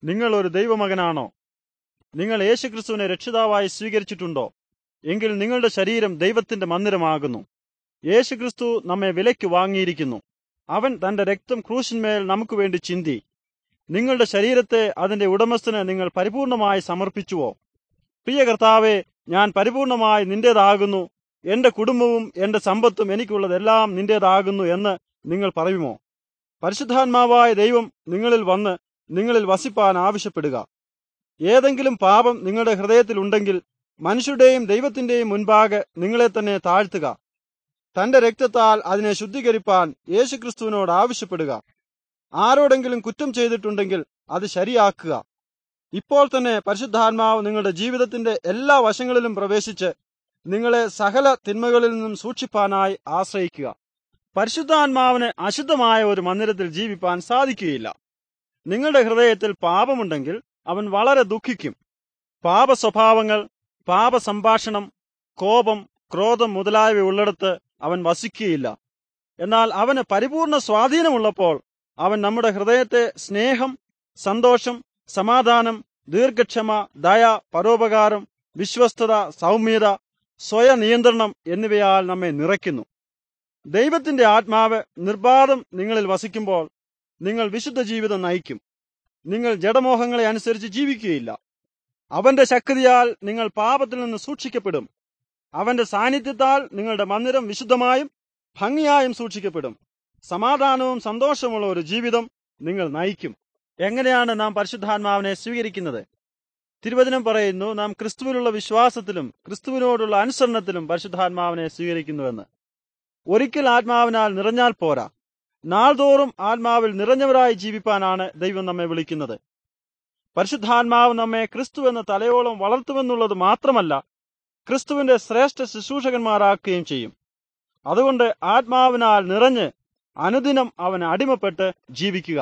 നിങ്ങൾ ഒരു ദൈവമകനാണോ നിങ്ങൾ യേശുക്രിസ്തുവിനെ രക്ഷിതാവായി സ്വീകരിച്ചിട്ടുണ്ടോ എങ്കിൽ നിങ്ങളുടെ ശരീരം ദൈവത്തിന്റെ മന്ദിരമാകുന്നു യേശുക്രിസ്തു നമ്മെ വിലയ്ക്ക് വാങ്ങിയിരിക്കുന്നു അവൻ തന്റെ രക്തം ക്രൂശിന്മേൽ നമുക്ക് വേണ്ടി ചിന്തി നിങ്ങളുടെ ശരീരത്തെ അതിന്റെ ഉടമസ്ഥന് നിങ്ങൾ പരിപൂർണമായി സമർപ്പിച്ചുവോ പ്രിയ കർത്താവെ ഞാൻ പരിപൂർണമായി നിന്റേതാകുന്നു എന്റെ കുടുംബവും എന്റെ സമ്പത്തും എനിക്കുള്ളതെല്ലാം നിന്റേതാകുന്നു എന്ന് നിങ്ങൾ പറയുമോ പരിശുദ്ധാത്മാവായ ദൈവം നിങ്ങളിൽ വന്ന് നിങ്ങളിൽ വസിപ്പാൻ ആവശ്യപ്പെടുക ഏതെങ്കിലും പാപം നിങ്ങളുടെ ഹൃദയത്തിലുണ്ടെങ്കിൽ മനുഷ്യരുടെയും ദൈവത്തിന്റെയും മുൻപാകെ നിങ്ങളെ തന്നെ താഴ്ത്തുക തന്റെ രക്തത്താൽ അതിനെ ശുദ്ധീകരിപ്പാൻ യേശുക്രിസ്തുവിനോട് ആവശ്യപ്പെടുക ആരോടെങ്കിലും കുറ്റം ചെയ്തിട്ടുണ്ടെങ്കിൽ അത് ശരിയാക്കുക ഇപ്പോൾ തന്നെ പരിശുദ്ധാത്മാവ് നിങ്ങളുടെ ജീവിതത്തിന്റെ എല്ലാ വശങ്ങളിലും പ്രവേശിച്ച് നിങ്ങളെ സകല തിന്മകളിൽ നിന്നും സൂക്ഷിപ്പാനായി ആശ്രയിക്കുക പരിശുദ്ധാത്മാവിന് അശുദ്ധമായ ഒരു മന്ദിരത്തിൽ ജീവിപ്പാൻ സാധിക്കുകയില്ല നിങ്ങളുടെ ഹൃദയത്തിൽ പാപമുണ്ടെങ്കിൽ അവൻ വളരെ ദുഃഖിക്കും പാപ സ്വഭാവങ്ങൾ പാപ സംഭാഷണം കോപം ക്രോധം മുതലായവ ഉള്ളിടത്ത് അവൻ വസിക്കുകയില്ല എന്നാൽ അവന് പരിപൂർണ സ്വാധീനമുള്ളപ്പോൾ അവൻ നമ്മുടെ ഹൃദയത്തെ സ്നേഹം സന്തോഷം സമാധാനം ദീർഘക്ഷമ ദയ പരോപകാരം വിശ്വസ്തത സൗമ്യത സ്വയനിയന്ത്രണം എന്നിവയാൽ നമ്മെ നിറയ്ക്കുന്നു ദൈവത്തിന്റെ ആത്മാവ് നിർബാധം നിങ്ങളിൽ വസിക്കുമ്പോൾ നിങ്ങൾ വിശുദ്ധ ജീവിതം നയിക്കും നിങ്ങൾ ജഡമോഹങ്ങളെ അനുസരിച്ച് ജീവിക്കുകയില്ല അവന്റെ ശക്തിയാൽ നിങ്ങൾ പാപത്തിൽ നിന്ന് സൂക്ഷിക്കപ്പെടും അവന്റെ സാന്നിധ്യത്താൽ നിങ്ങളുടെ മന്ദിരം വിശുദ്ധമായും ഭംഗിയായും സൂക്ഷിക്കപ്പെടും സമാധാനവും സന്തോഷമുള്ള ഒരു ജീവിതം നിങ്ങൾ നയിക്കും എങ്ങനെയാണ് നാം പരിശുദ്ധാത്മാവിനെ സ്വീകരിക്കുന്നത് തിരുവചനം പറയുന്നു നാം ക്രിസ്തുവിലുള്ള വിശ്വാസത്തിലും ക്രിസ്തുവിനോടുള്ള അനുസരണത്തിലും പരിശുദ്ധാത്മാവിനെ സ്വീകരിക്കുന്നുവെന്ന് ഒരിക്കൽ ആത്മാവിനാൽ നിറഞ്ഞാൽ പോരാ നാൾതോറും ആത്മാവിൽ നിറഞ്ഞവരായി ജീവിപ്പാനാണ് ദൈവം നമ്മെ വിളിക്കുന്നത് പരിശുദ്ധാത്മാവ് നമ്മെ ക്രിസ്തു എന്ന തലയോളം വളർത്തുമെന്നുള്ളത് മാത്രമല്ല ക്രിസ്തുവിന്റെ ശ്രേഷ്ഠ ശുശ്രൂഷകന്മാരാക്കുകയും ചെയ്യും അതുകൊണ്ട് ആത്മാവിനാൽ നിറഞ്ഞ് അനുദിനം അവന് അടിമപ്പെട്ട് ജീവിക്കുക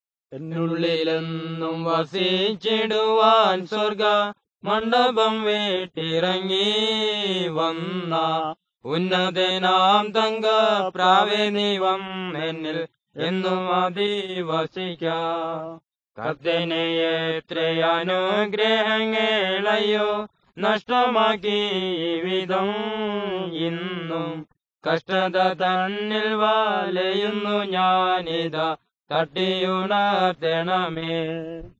എന്നുള്ളിലെന്നും വസിച്ചിടുവാൻ സ്വർഗ മണ്ഡപം വീട്ടിറങ്ങി വന്ന ഉന്നതനാം തങ്ക പ്രാവേനിവം എന്നിൽ എന്നും അധിവസിക്ക കർത്തനെ എത്ര അനുഗ്രഹങ്ങളയ്യോ നഷ്ടമാക്കി വിധം ഇന്നും കഷ്ടത തന്നിൽ വലയുന്നു ഞാനിതാ തട്ടിയുണർത്തണമേ